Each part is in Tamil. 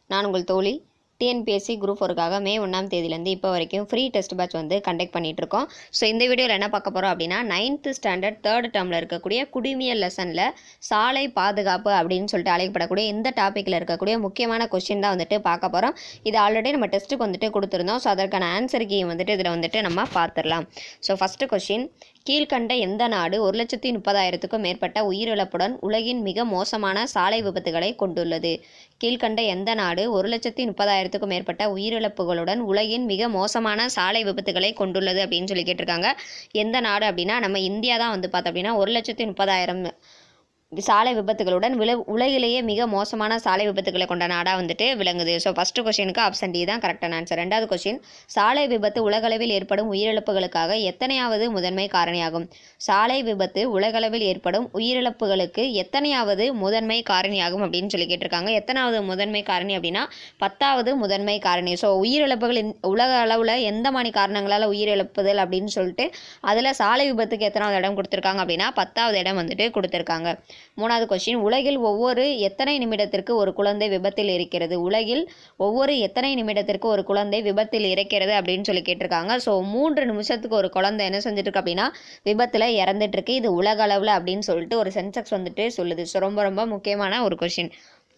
நான் உங்கள் தோழி டிஎன்பிஎஸ்சி குரூப் ஒர்க்காக மே ஒன்றாம் தேதியிலேருந்து இப்போ வரைக்கும் ஃப்ரீ டெஸ்ட் பேட்ச் வந்து கண்டக்ட் பண்ணிட்டு இருக்கோம் ஸோ இந்த வீடியோவில் என்ன பார்க்க போகிறோம் அப்படின்னா நைன்த்து ஸ்டாண்டர்ட் தேர்ட் டேர்மில் இருக்கக்கூடிய குடிமியல் லெசனில் சாலை பாதுகாப்பு அப்படின்னு சொல்லிட்டு அழைக்கப்படக்கூடிய இந்த டாப்பிக்கில் இருக்கக்கூடிய முக்கியமான கொஸ்டின் தான் வந்துட்டு பார்க்க போகிறோம் இது ஆல்ரெடி நம்ம டெஸ்ட்டுக்கு வந்துட்டு கொடுத்துருந்தோம் ஸோ அதற்கான ஆன்சர் கீ வந்துட்டு இதில் வந்துட்டு நம்ம பார்த்துடலாம் ஸோ ஃபஸ்ட்டு கொஸ்டின் கீழ்கண்ட எந்த நாடு ஒரு லட்சத்தி முப்பதாயிரத்துக்கும் மேற்பட்ட உயிரிழப்புடன் உலகின் மிக மோசமான சாலை விபத்துகளை கொண்டுள்ளது கீழ்கண்ட எந்த நாடு ஒரு லட்சத்தி முப்பதாயிரத்துக்கும் மேற்பட்ட உயிரிழப்புகளுடன் உலகின் மிக மோசமான சாலை விபத்துகளை கொண்டுள்ளது அப்படின்னு சொல்லி கேட்டிருக்காங்க எந்த நாடு அப்படின்னா நம்ம இந்தியா தான் வந்து பார்த்தோம் அப்படின்னா ஒரு லட்சத்தி முப்பதாயிரம் சாலை விபத்துகளுடன் வில உலகிலேயே மிக மோசமான சாலை விபத்துகளை கொண்ட நாடாக வந்துட்டு விளங்குது ஸோ ஃபஸ்ட்டு கொஸ்டினுக்கு ஆப்ஷன் டி தான் கரெக்டான ஆன்சர் ரெண்டாவது கொஸ்டின் சாலை விபத்து உலகளவில் ஏற்படும் உயிரிழப்புகளுக்காக எத்தனையாவது முதன்மை காரணியாகும் சாலை விபத்து உலகளவில் ஏற்படும் உயிரிழப்புகளுக்கு எத்தனையாவது முதன்மை காரணியாகும் அப்படின்னு சொல்லி கேட்டிருக்காங்க எத்தனாவது முதன்மை காரணி அப்படின்னா பத்தாவது முதன்மை காரணி ஸோ உயிரிழப்புகள் இந்த- உலக அளவில் எந்த மாதிரி காரணங்களால் உயிரிழப்புதல் அப்படின்னு சொல்லிட்டு அதில் சாலை விபத்துக்கு எத்தனாவது இடம் கொடுத்துருக்காங்க அப்படின்னா பத்தாவது இடம் வந்துட்டு கொடுத்துருக்காங்க மூணாவது கொஸ்டின் உலகில் ஒவ்வொரு எத்தனை நிமிடத்திற்கு ஒரு குழந்தை விபத்தில் இருக்கிறது உலகில் ஒவ்வொரு எத்தனை நிமிடத்திற்கு ஒரு குழந்தை விபத்தில் இறக்கிறது அப்படின்னு சொல்லி கேட்டிருக்காங்க ஸோ மூன்று நிமிஷத்துக்கு ஒரு குழந்தை என்ன செஞ்சுட்டு இருக்கு அப்படின்னா விபத்தில் இறந்துட்டு இருக்கு இது உலக அளவில் அப்படின்னு சொல்லிட்டு ஒரு சென்செக்ஸ் வந்துட்டு சொல்லுது ஸோ ரொம்ப ரொம்ப முக்கியமான ஒரு கொஷின்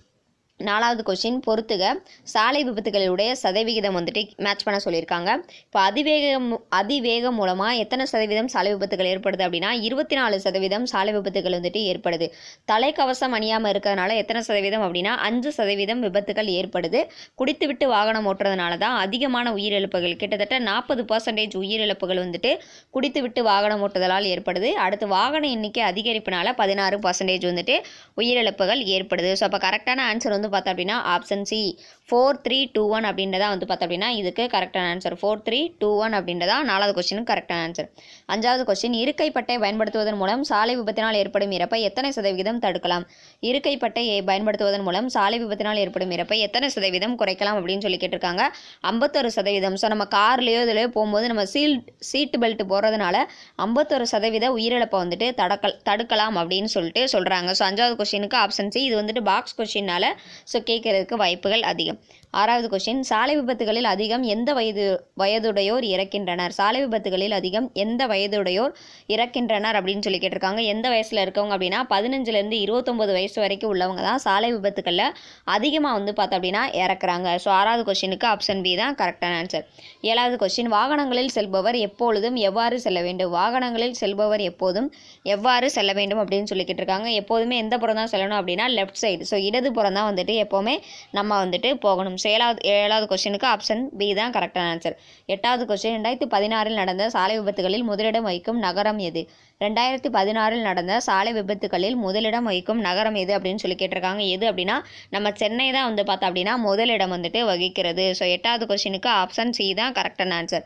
நாலாவது கொஸ்டின் பொறுத்துக சாலை விபத்துகளுடைய சதவிகிதம் வந்துட்டு மேட்ச் பண்ண சொல்லியிருக்காங்க இப்போ அதிவேகம் அதிவேகம் மூலமாக எத்தனை சதவீதம் சாலை விபத்துகள் ஏற்படுது அப்படின்னா இருபத்தி நாலு சதவீதம் சாலை விபத்துகள் வந்துட்டு ஏற்படுது தலைக்கவசம் அணியாமல் இருக்கிறதுனால எத்தனை சதவீதம் அப்படின்னா அஞ்சு சதவீதம் விபத்துகள் ஏற்படுது குடித்துவிட்டு வாகனம் ஓட்டுறதுனால தான் அதிகமான உயிரிழப்புகள் கிட்டத்தட்ட நாற்பது பர்சன்டேஜ் உயிரிழப்புகள் வந்துட்டு குடித்துவிட்டு வாகனம் ஓட்டுதலால் ஏற்படுது அடுத்து வாகன எண்ணிக்கை அதிகரிப்பினால பதினாறு பர்சன்டேஜ் வந்துட்டு உயிரிழப்புகள் ஏற்படுது ஸோ அப்போ கரெக்டான ஆன்சர் வந்து பார்த்தோம் அப்படின்னா option C four three two one அப்படின்றதா வந்து பார்த்தோம் அப்படின்னா இதுக்கு கரெக்டான answer four three two one அப்படின்றதா நாலாவது கொஸ்டினுக்கு கரெக்டான ஆன்சர் அஞ்சாவது கொஸ்டின் இருக்கை பட்டை பயன்படுத்துவதன் மூலம் சாலை விபத்தினால் ஏற்படும் இறப்பை எத்தனை சதவிகிதம் தடுக்கலாம் இருக்கை பட்டையை பயன்படுத்துவதன் மூலம் சாலை விபத்தினால் ஏற்படும் இறப்பை எத்தனை சதவீதம் குறைக்கலாம் அப்படின்னு சொல்லி கேட்டிருக்காங்க ஐம்பத்தொரு சதவீதம் ஸோ நம்ம கார்லேயோ இதுலையோ போகும்போது நம்ம சீல் சீட் பெல்ட் போடுறதுனால ஐம்பத்தொரு சதவீத உயிரிழப்பை வந்துட்டு தடுக்கல் தடுக்கலாம் அப்படின்னு சொல்லிட்டு சொல்கிறாங்க ஸோ அஞ்சாவது கொஸ்டினுக்கு ஆப்ஷன் சி இது வந்துட்டு பாக்ஸ் கொஸ்டினால ஸோ கேட்கறதுக்கு வாய்ப்புகள் அதிகம் ஆறாவது கொஸ்டின் சாலை விபத்துகளில் அதிகம் எந்த வயது வயதுடையோர் இறக்கின்றனர் சாலை விபத்துகளில் அதிகம் எந்த வயதுடையோர் இறக்கின்றனர் அப்படின்னு சொல்லி கேட்டிருக்காங்க எந்த வயசில் இருக்கவங்க அப்படின்னா பதினஞ்சுலேருந்து இருபத்தொம்பது வயசு வரைக்கும் உள்ளவங்க தான் சாலை விபத்துகளில் அதிகமாக வந்து பார்த்தோம் அப்படின்னா இறக்குறாங்க ஸோ ஆறாவது கொஸ்டினுக்கு ஆப்ஷன் பி தான் கரெக்டான ஆன்சர் ஏழாவது கொஸ்டின் வாகனங்களில் செல்பவர் எப்பொழுதும் எவ்வாறு செல்ல வேண்டும் வாகனங்களில் செல்பவர் எப்போதும் எவ்வாறு செல்ல வேண்டும் அப்படின்னு சொல்லி கேட்டிருக்காங்க எப்போதுமே எந்த புறம் தான் செல்லணும் அப்படின்னா லெஃப்ட் சைடு ஸோ இடது புறம் தான் வந்துட்டு எப்போவுமே நம்ம வந்துட்டு போகணும் ஸோ ஏழாவது ஏழாவது கொஸ்டினுக்கு ஆப்ஷன் பி தான் கரெக்டான ஆன்சர் எட்டாவது கொஸ்டின் ரெண்டாயிரத்தி பதினாறில் நடந்த சாலை விபத்துகளில் முதலிடம் வகிக்கும் நகரம் எது ரெண்டாயிரத்தி பதினாறில் நடந்த சாலை விபத்துகளில் முதலிடம் வகிக்கும் நகரம் எது அப்படின்னு சொல்லி கேட்டிருக்காங்க எது அப்படின்னா நம்ம சென்னை தான் வந்து பார்த்தோம் அப்படின்னா முதலிடம் வந்துட்டு வகிக்கிறது ஸோ எட்டாவது கொஸ்டினுக்கு ஆப்ஷன் சி தான் கரெக்டான ஆன்சர்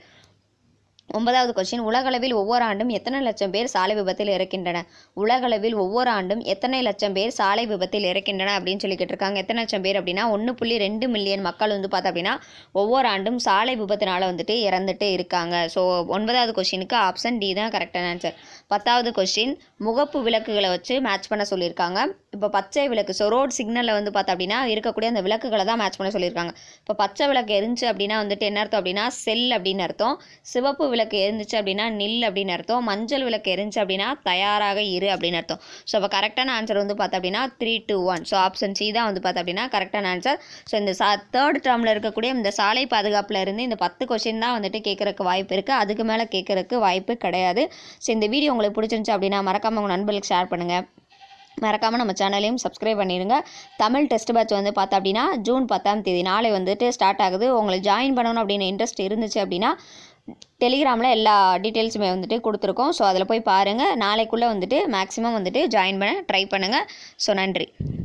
ஒன்பதாவது கொஸ்டின் உலகளவில் ஒவ்வொரு ஆண்டும் எத்தனை லட்சம் பேர் சாலை விபத்தில் இறக்கின்றன உலகளவில் ஒவ்வொரு ஆண்டும் எத்தனை லட்சம் பேர் சாலை விபத்தில் இறக்கின்றன அப்படின்னு சொல்லி கேட்டிருக்காங்க எத்தனை லட்சம் பேர் அப்படின்னா ஒன்று புள்ளி ரெண்டு மில்லியன் மக்கள் வந்து பார்த்தோம் அப்படின்னா ஒவ்வொரு ஆண்டும் சாலை விபத்தினால வந்துட்டு இறந்துட்டு இருக்காங்க ஸோ ஒன்பதாவது கொஸ்டினுக்கு ஆப்ஷன் டி தான் கரெக்டான ஆன்சர் பத்தாவது கொஸ்டின் முகப்பு விளக்குகளை வச்சு மேட்ச் பண்ண சொல்லியிருக்காங்க இப்போ பச்சை விளக்கு ஸோ ரோட் சிக்னலில் வந்து பார்த்தோம் அப்படின்னா இருக்கக்கூடிய அந்த விளக்குகளை தான் மேட்ச் பண்ண சொல்லியிருக்காங்க இப்போ பச்சை விளக்கு எரிஞ்சு அப்படின்னா வந்துட்டு என்ன அர்த்தம் அப்படின்னா செல் அப்படின்னு அர்த்தம் சிவப்பு விளக்கு எரிஞ்சிச்சு அப்படின்னா நில் அப்படின்னு அர்த்தம் மஞ்சள் விளக்கு எரிஞ்சு அப்படின்னா தயாராக இரு அப்படின்னு அர்த்தம் ஸோ அப்போ கரெக்டான ஆன்சர் வந்து பார்த்தோம் அப்படின்னா three two one so option C தான் வந்து பார்த்தோம் அப்படின்னா கரெக்டான ஆன்சர் ஸோ இந்த சா தேர்ட் டேர்மில் இருக்கக்கூடிய இந்த சாலை பாதுகாப்பில் இருந்து இந்த பத்து கொஸ்டின் தான் வந்துட்டு கேட்கறதுக்கு வாய்ப்பு இருக்குது அதுக்கு மேலே கேட்கறதுக்கு வாய்ப்பு கிடையாது ஸோ இந்த வீடியோ உங்களுக்கு பிடிச்சிருந்துச்சு அப்படின்னா மறக்காம உங்கள் நண்பர்களுக்கு ஷேர் பண்ணுங்கள் மறக்காமல் நம்ம சேனலையும் சப்ஸ்கிரைப் பண்ணிடுங்க தமிழ் டெஸ்ட் பேட்ச் வந்து பார்த்தா அப்படின்னா ஜூன் பத்தாம் தேதி நாளை வந்துட்டு ஸ்டார்ட் ஆகுது உங்களுக்கு ஜாயின் பண்ணணும் அப்படின்னு இன்ட்ரெஸ்ட் இருந்துச்சு அப்படின்னா டெலிகிராமில் எல்லா டீட்டெயில்ஸுமே வந்துட்டு கொடுத்துருக்கோம் ஸோ அதில் போய் பாருங்கள் நாளைக்குள்ளே வந்துட்டு மேக்ஸிமம் வந்துட்டு ஜாயின் பண்ண ட்ரை பண்ணுங்கள் ஸோ நன்றி